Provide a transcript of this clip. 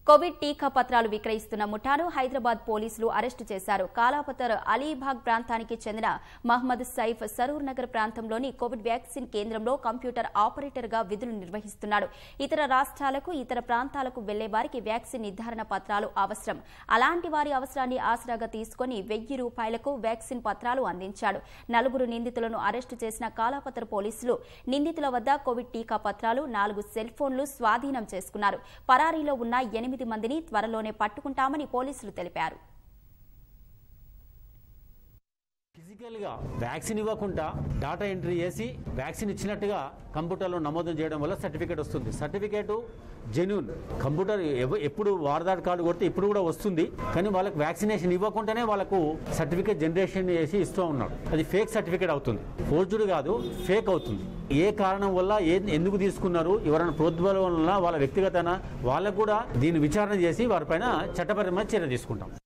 Covid టీకా పత్రాలు విక్రయిస్తున్న ముఠాను హైదరాబాద్ పోలీసులు అరెస్టు చేశారు కాలాపతర్ అలీబాగ్ ప్రాంతానికి చెందిన మహ్మద్ సైఫ్ సరూర్ నగర్ ప్రాంతంలోని కోవిడ్ వ్యాక్సిన్ కేంద్రంలో కంప్యూటర్ ఆపరేటర్ గా విధులు నిర్వహిస్తున్నాడు ఇతర రాష్ట్రాలకు ఇతర ప్రాంతాలకు వెళ్లే వారికి వ్యాక్సిన్ నిర్ధారణ పత్రాలు అవసరం అలాంటి వారి అవసరాన్ని ఆసరాగా తీసుకుని వెయ్యి రూపాయలకు వ్యాక్సిన్ పత్రాలు అందించాడు నలుగురు నిందితులను అరెస్టు చేసిన కాలాపతర్ పోలీసులు నిందితుల వద్ద కోవిడ్ టీకా పత్రాలు నాలుగు సెల్ ఫోన్లు స్వాధీనం చేసుకున్నారు పరారీలో ఉన్న ఎనిమిది మందిని త్వరలోనే పట్టుకుంటామని పోలీసులు తెలిపారు ఫిజికల్గా వ్యాక్సిన్ ఇవ్వకుండా డాటా ఎంట్రీ చేసి వ్యాక్సిన్ ఇచ్చినట్టుగా కంప్యూటర్లో నమోదు చేయడం వల్ల సర్టిఫికేట్ వస్తుంది సర్టిఫికేట్ జెన్యున్ కంప్యూటర్ ఎవ- ఎప్పుడు వారదాట్ కార్డు కొడితే ఇప్పుడు కూడా వస్తుంది కానీ వాళ్ళకి వ్యాక్సినేషన్ ఇవ్వకుండానే వాళ్ళకు సర్టిఫికేట్ జనరేషన్ చేసి ఇస్తూ ఉన్నాడు అది ఫేక్ సర్టిఫికేట్ అవుతుంది ఫోర్జుడ్ కాదు ఫేక్ అవుతుంది ఏ కారణం వల్ల ఏ ఎందుకు తీసుకున్నారు ఎవరైనా ప్రోద్బలం వల్ల వాళ్ళ వ్యక్తిగతన వాళ్ళకు కూడా దీన్ని విచారణ చేసి వారిపైన చట్టపరమైన చర్య తీసుకుంటాం